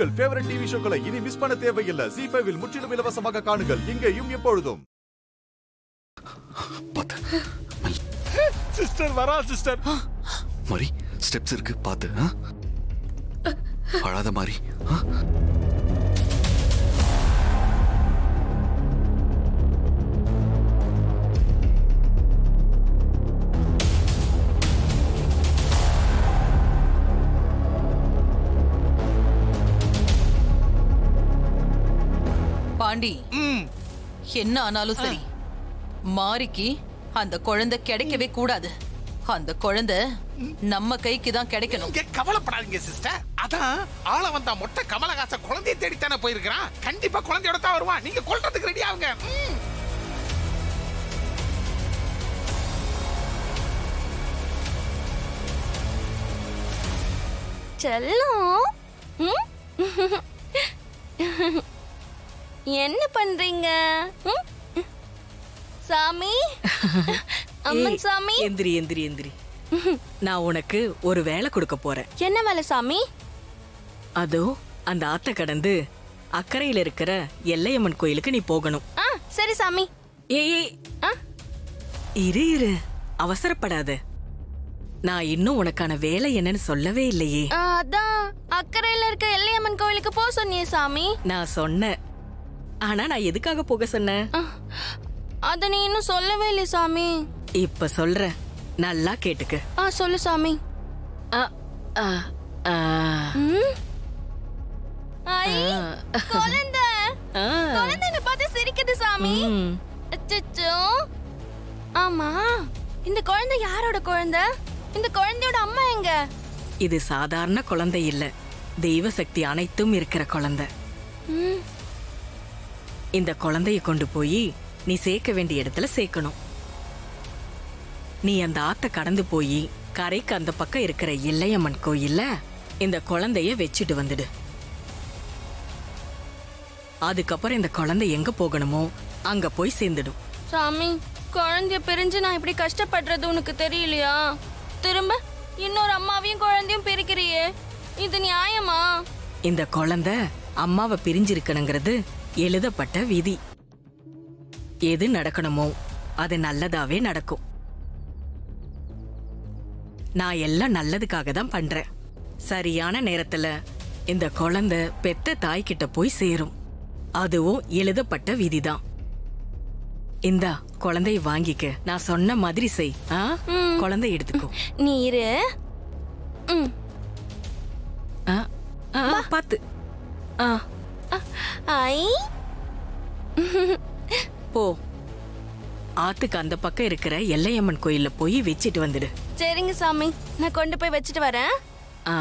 உங்கள் favourite TV ஷோக்களை இனி miss பண்ண தேவையில்லை ஜி ஃபைவில் முற்றிலும் இலவசமாக காணுங்கள் இங்கேயும் எப்பொழுதும் பார்த்து மெல் சிஸ்டர் வரா சிஸ்டர் மாதிரி ஸ்டெப்ஸ் இருக்கு பார்த்து ஆ? அழாத மாதிரி ஆ? பாண்டி என்ன ஆனாலும் சரி மாரிக்கு அந்த குழந்தை கிடைக்கவே கூடாது அந்த குழந்தை நம்ம கைக்கு தான் கிடைக்கணும் இங்க கவலைப்படாதீங்க சிஸ்டர் அதான் ஆள வந்தா மொட்டை கமலஹாசன் குழந்தையை தேடித்தானே போயிருக்கிறான் கண்டிப்பா குழந்தையோட தான் வருவான் நீங்க கொல்றதுக்கு ரெடி ஆகுங்க ம். செல்லம் ம்? என்ன பண்றீங்க ம்? சாமி அம்மன் ஏய், சாமி எந்திரி எந்திரி எந்திரி நான் உனக்கு ஒரு வேலை கொடுக்க போறேன் என்ன வேலை சாமி அதோ அந்த ஆத்த கடந்து அக்கறையில இருக்கிற எல்லையம்மன் கோயிலுக்கு நீ போகணும் ஆ சரி சாமி ஏய் ஏய், ஆ இரு இரு அவசரப்படாத நான் இன்னும் உனக்கான வேலை என்னன்னு சொல்லவே இல்லையே ஆ, அதான் அக்கறையில இருக்க எல்லையம்மன் கோவிலுக்கு போ சொன்னியே சாமி நான் சொன்னேன் ஆனா நான் எதுக்காக போக சொன்னேன் ஆ, அத நீ இன்னும் சொல்லவே இல்லை சாமி இப்ப சொல்றேன் நல்லா கேட்டுக்க ஆ சொல்லு சாமி ஆ, ஆ, ஆ, ம்? ஐ ஆ. குழந்தை ஆ. குழந்தை என்ன பார்த்து சிரிக்குது சாமி ம். அச்சச்சோ ஆமா இந்த குழந்தை யாரோட குழந்தை இந்த குழந்தையோட அம்மா எங்க இது சாதாரண குழந்தை இல்ல தெய்வ சக்தி அனைத்தும் இருக்கிற குழந்தை ம், இந்த குழந்தைய கொண்டு போய் நீ சேர்க்க வேண்டிய இடத்துல சேர்க்கணும் நீ அந்த ஆத்த கடந்து போய் கரைக்கு அந்த பக்கம் இருக்கிற எல்லையம்மன் கோயில்ல இந்த குழந்தைய வச்சுட்டு வந்துடு அதுக்கப்புறம் இந்த குழந்தை எங்க போகணுமோ அங்க போய் சேர்ந்துடும் சாமி குழந்தைய பிரிஞ்சு நான் இப்படி கஷ்டப்படுறது உனக்கு தெரியலையா திரும்ப இன்னொரு அம்மாவையும் குழந்தையும் பிரிக்கிறியே இது நியாயமா இந்த குழந்தை அம்மாவை பிரிஞ்சிருக்கணுங்கிறது எழுதப்பட்ட விதி எது நடக்கணுமோ அது நல்லதாவே நடக்கும் நான் எல்லாம் நல்லதுக்காக தான் பண்றேன் சரியான நேரத்துல இந்த குழந்தை பெத்த தாய்கிட்ட போய் சேரும் அதுவும் எழுதப்பட்ட விதிதான் இந்தா குழந்தைய வாங்கிக்க நான் சொன்ன மாதிரி செய் ஆ? ம். குழந்தை எடுத்துக்கோ நீ இரு ம் ஆ, ஆ, பாத்து ஆ ஐ போ ஆத்துக்கு அந்த பக்கம் இருக்கிற எல்லையம்மன் கோயில்ல போய் வச்சிட்டு வந்துடு சரிங்க சாமி நான் கொண்டு போய் வச்சுட்டு வரேன் ஆ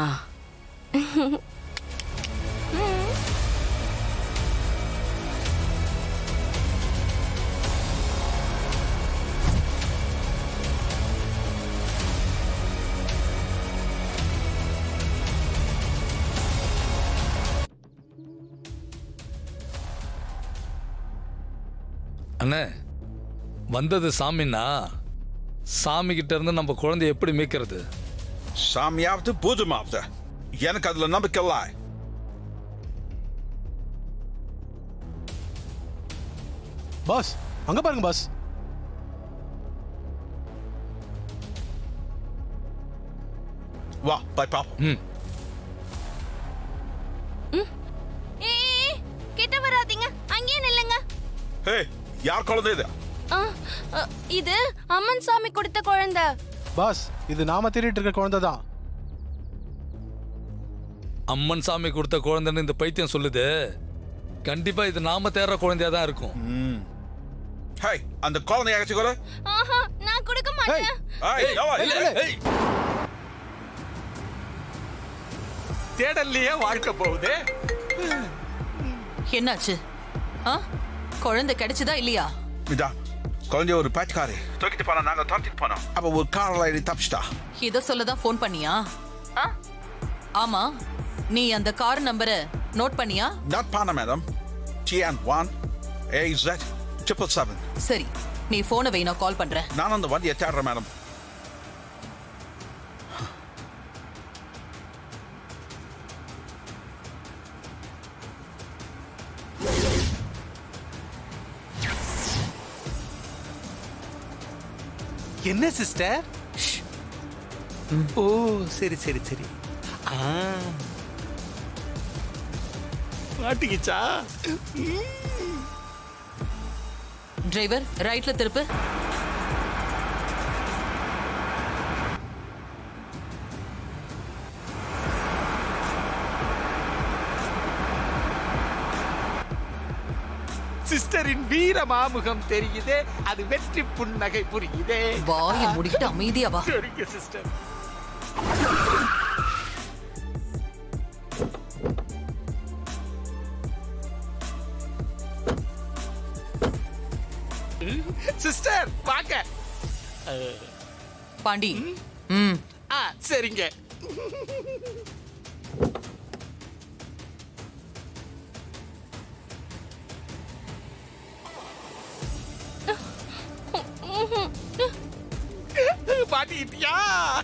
அண்ணே வந்தது சாமின்னா சாமி கிட்ட இருந்து நம்ம குழந்தைய எப்படி மீட்கிறது சாமியாவது பூஜமாவது எனக்கு அதுல நம்பிக்கை இல்லை பாஸ் அங்க பாருங்க பாஸ் வா போய் பாப்போம் ம் ஏய் கிட்ட வராதீங்க அங்கேயே நில்லுங்க ஹே யார் குழந்தை இது ஆ, அ, இது அம்மன் சாமி கொடுத்த குழந்தை பாஸ் இது நாம தேடிட்டு இருக்க குழந்தை தான் அம்மன் சாமி கொடுத்த குழந்தைன்னு இந்த பைத்தியம் சொல்லுது கண்டிப்பா இது நாம தேடுற குழந்தையா தான் இருக்கும் ஹே அந்த குழந்தைய அழைச்சு கூட ஆஹா நான் கொடுக்க மாட்டேன் ஏய், எவ்வளோ? ஏய், தேடல்லையே வாழ்க்கை போகுது என்னாச்சு ஆ குழந்தை கிடைச்சதா இல்லையா இதா குழந்தைய ஒரு பேச்சுக்காரி தூக்கிட்டு போனா நாங்க துரத்திட்டு போனோம் அப்ப ஒரு காரில் ஏறி தப்பிச்சிட்டா இத சொல்லதான் ஃபோன் பண்ணியா ஆ? ஆமா நீ அந்த கார் நம்பரை நோட் பண்ணியா நாட் பான madam TN one AZ triple seven சரி நீ போனை வை நான் கால் பண்றேன் நான் அந்த வண்டியை தேடுறேன் மேடம் என்ன சிஸ்டர் ஓ சரி சரி சரி ஆ. மாட்டிக்கிச்சா டிரைவர் ரைட்ல திருப்பு சிஸ்டரின் வீர மாமுகம் தெரியுதே அது வெற்றி புன்னகை புரியுதே வாயை முடிக்கிட்டு அமைதியா வா சரிங்க சிஸ்டர் சிஸ்டர் வாங்க பாண்டி ம் ஆ சரிங்க பாட்டிக்கிட்டியா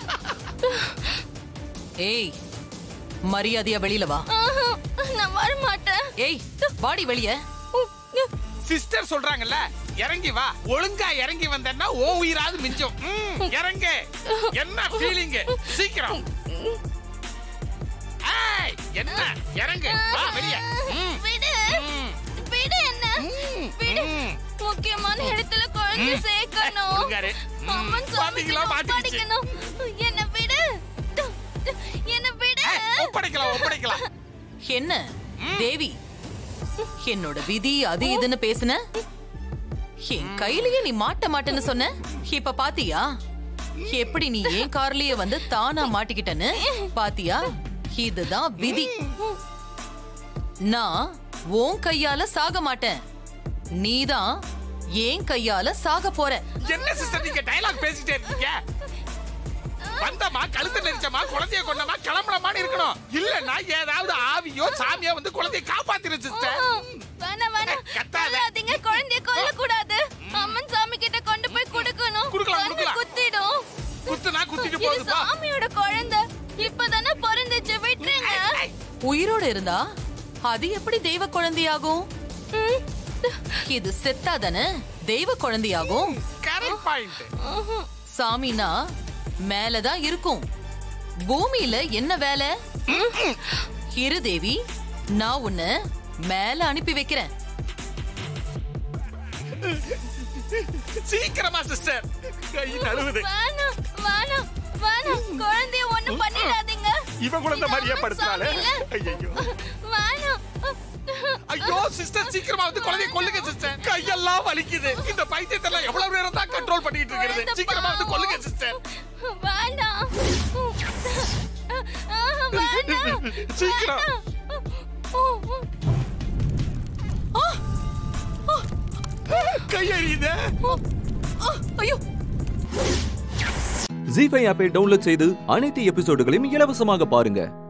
ஏய் மரியாதையா வெளியில வா ஆஹா, நான் வர மாட்டேன் ஏய் வாடி வெளிய சிஸ்டர் சொல்றாங்கல்ல இறங்கி வா ஒழுங்கா இறங்கி வந்தேன்னா ஓ உயிராது மிஞ்சும் ம், இறங்கு என்ன ஃபீலிங் சீக்கிரம் ஏய், என்ன இறங்கு வா வெளிய ம், விடு ம், விடு என்ன ம், விடு ம். முக்கியமான இடத்துல குழந்தை ம். சேர்க்கணும் ஒழுங்காரு. ம். அம்மன் பாத்தீங்களா, சாமிக்கு மாட்டிக்கிச்சு. படிக்கணும் என்ன விடு என்ன விடு ஏய், ஒப்படைக்கலாம் ஒப்படைக்கலாம் என்ன தேவி என்னோட விதி அது இதுன்னு பேசுன என் கையிலயே நீ மாட்ட மாட்டேன்னு சொன்ன இப்ப பாத்தியா எப்படி நீ ஏன் கார்லயே வந்து தானா மாட்டிக்கிட்டன்னு பாத்தியா இதுதான் விதி நான் உன் கையால சாக மாட்டேன் நீதான் ஏன் கையால சாக போற என்ன சிஸ்டர் நீங்க டயலாக் பேசிட்டே இருக்கீங்க வந்தமா கழுத்து நெரிச்சமா குழந்தைய கொண்டமா கிளம்புறமான்னு இருக்கணும் இல்லன்னா ஏதாவது ஆவியோ சாமியோ வந்து குழந்தைய காப்பாத்திரு சிஸ்டர் வேணாம் வேணாம் கத்தாத. கொல்லாதீங்க குழந்தைய கொல்ல கூடாது அம்மன் சாமி கிட்ட கொண்டு போய் கொடுக்கணும் குடுக்கலாம், கண்ணு குடுக்கலாம். குத்திடும் குத்துனா குத்திட்டு இது போகுதுப்பா சாமியோட குழந்தை இப்பதானே பிறந்துச்சு விட்டுருங்க உயிரோட இருந்தா அது எப்படி தெய்வ குழந்தையாகும் ம். இது செத்தாதானே தெய்வ குழந்தையாகும் கரெக்ட் பாயிண்ட் ம்ஹும். சாமினா மேலதான் இருக்கும் பூமியில என்ன வேலை இரு தேவி நான் உன்னை மேல அனுப்பி வைக்கிறேன் சீக்கிரமா சிஸ்டர் கை நழுவுது வேணாம் வேணாம் வேணாம் குழந்தைய ஒண்ணு பண்ணிடாதீங்க இவ குழந்தை இது மாதிரியே அம்மன் படுத்துறாளே சாமி இல்ல. ஐயோ வேணாம் ஐயோ சிஸ்டர் சீக்கிரமா வந்து குழந்தைய கொல்லுங்க சிஸ்டர் கையெல்லாம் வலிக்குது இந்த பைத்தியத்தெல்லாம் எவ்வளவு நேரம் தான் கண்ட்ரோல் பண்ணிட்டு இருக்கிறது குழந்தை சீக்கிரமா வந்து பாவம். கொல்லுங்க சிஸ்டர் வேண்டாம் ஆஹா, வேண்டாம் சீக்கிரம். கை எறியுதே ஐயோ ஜி ஃபைவ் ஆப்பை டவுன்லோட் செய்து அனைத்து எபிசோடுகளையும் இலவசமாக பாருங்க